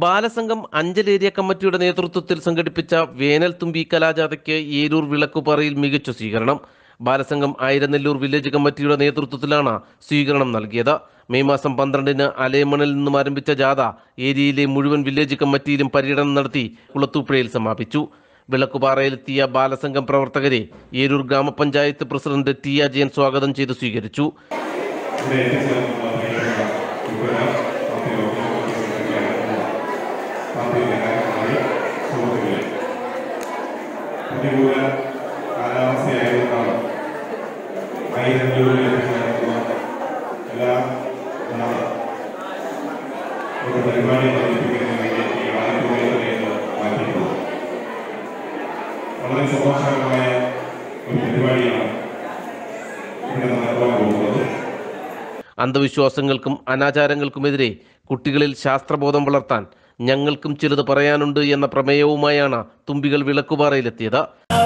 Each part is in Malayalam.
ബാലസംഘം അഞ്ചൽ ഏരിയ കമ്മിറ്റിയുടെ നേതൃത്വത്തിൽ സംഘടിപ്പിച്ച വേനൽ തുമ്പി കലാജാഥയ്ക്ക് ഏരൂർ വിളക്കുപാറയിൽ മികച്ച സ്വീകരണം ബാലസംഘം ആയിരനെല്ലൂർ വില്ലേജ് കമ്മിറ്റിയുടെ നേതൃത്വത്തിലാണ് സ്വീകരണം നൽകിയത് മെയ് മാസം പന്ത്രണ്ടിന് അലേമണിൽ നിന്നും ആരംഭിച്ച ജാഥ ഏരിയയിലെ മുഴുവൻ വില്ലേജ് കമ്മിറ്റിയിലും പര്യടനം നടത്തി കുളത്തൂപ്പുഴയിൽ സമാപിച്ചു വിളക്കുപാറയിലെത്തിയ ബാലസംഘം പ്രവർത്തകരെ ഏരൂർ ഗ്രാമപഞ്ചായത്ത് പ്രസിഡന്റ് ടി അജയൻ സ്വാഗതം ചെയ്ത് സ്വീകരിച്ചു ഇവിടെ എത്തിച്ചേർന്നുള്ള പ്രിയപ്പെട്ട ഉൾപ്പെടെ പാർട്ടി ഓഫീസ് സെക്രട്ടറിയായിട്ടുള്ള പാർട്ടി നേതാക്കന്മാരെ സുഹൃത്തുക്കളെ പ്രതികൂല കാലാവസ്ഥയായതുകൊണ്ടാണ് ആയിരങ്ങളിലൂടെ എത്തിച്ചേർന്നുള്ള എല്ലാ നാളും ഒരു പരിപാടി അവതരിപ്പിക്കുന്നതിന് വേണ്ടി ഈ ആലപ്പുഴയിലേക്ക് മാറ്റിയിട്ടുള്ളത് വളരെ സന്തോഷകരമായ ഒരു പരിപാടിയാണ് ഇവിടെ നടക്കുവാൻ പോകുന്നത് അന്ധവിശ്വാസങ്ങൾക്കും അനാചാരങ്ങൾക്കുമെതിരെ കുട്ടികളിൽ ശാസ്ത്രബോധം വളർത്താൻ ഞങ്ങൾക്കും ചിലത് പറയാനുണ്ട് എന്ന പ്രമേയവുമായാണ് തുമ്പികൾ വിളക്കുപാറയിലെത്തിയത്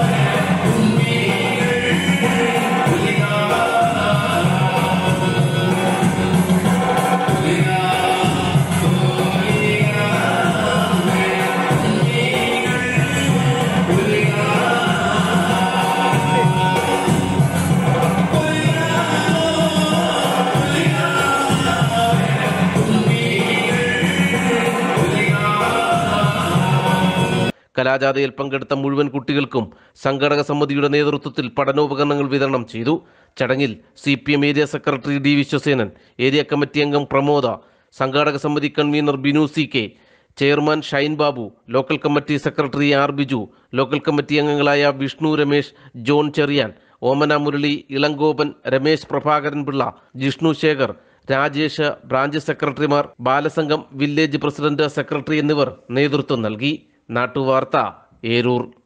കലാജാഥയിൽ പങ്കെടുത്ത മുഴുവൻ കുട്ടികൾക്കും സംഘടക സമിതിയുടെ നേതൃത്വത്തിൽ പഠനോപകരണങ്ങൾ വിതരണം ചെയ്തു ചടങ്ങിൽ C P M area secretary D Viswasenan area committee അംഗം പ്രമോദ സംഘാടക സമിതി convener Binu C K chairman Shine Babu local committee secretary R Biju local committee അംഗങ്ങളായ വിഷ്ണു രമേശ് ജോൺ ചെറിയാൻ ഓമന മുരളി ഇളങ്കോപൻ രമേശ് പ്രഭാകരൻ പിള്ള ജിഷ്ണു ശേഖർ രാജേഷ് ബ്രാഞ്ച് സെക്രട്ടറിമാർ ബാലസംഘം വില്ലേജ് പ്രസിഡന്റ് സെക്രട്ടറി എന്നിവർ നേതൃത്വം നൽകി നാട്ടുവാർത്ത ഏരൂർ